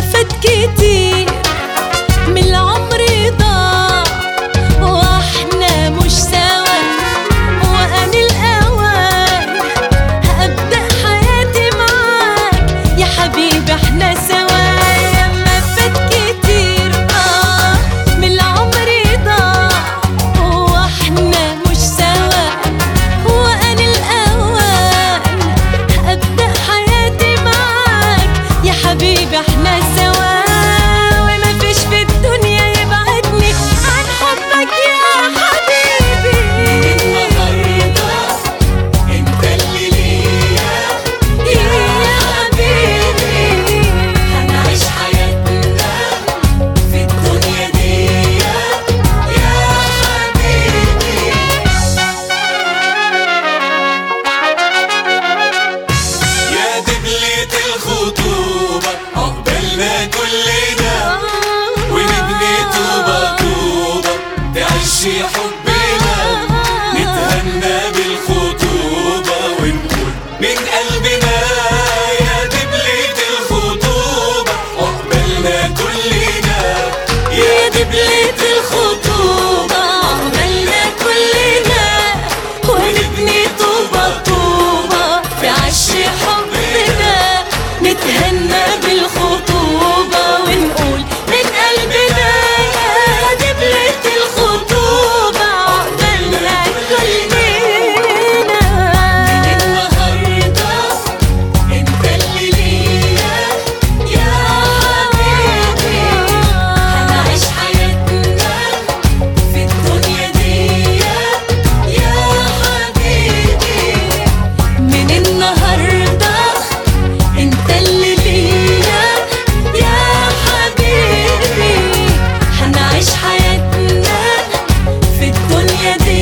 فات كتير من العمر ضاع واحنا مش سوا وان الاوان هبدا حياتي معاك يا حبيبي احنا سوا ياما فات كتير اه من العمر ضاع واحنا مش سوا وان الاوان هبدا حياتي معاك يا حبيبي احنا سوا وما فيش في الدنيا يبعدني عن حبك يا حبيبي انت اللي ليا يا حبيبي هنعيش حياتنا في الدنيا دي يا حبيبي يا دبلة الخطوبة عقبالنا كلنا ونبني طوبة طوبة تعيش حبنا نتهنى بالخطوبة ونقول من قلبنا يا دبلة الخطوبة عقبالنا كلنا يا دبلة الخطوبة عقبالنا كلنا ونبني طوبة طوبة في عش حبنا نتهنى بالخطوبة ونقول من قلبنا يا دبلة الخطوبة عقبالنا كلنا النهاردة انت اللي ليا يا حبيبي هنعيش حياتنا في الدنيا دي يا حبيبي من النهاردة انت اللي ليا يا حبيبي هنعيش حياتنا في الدنيا دي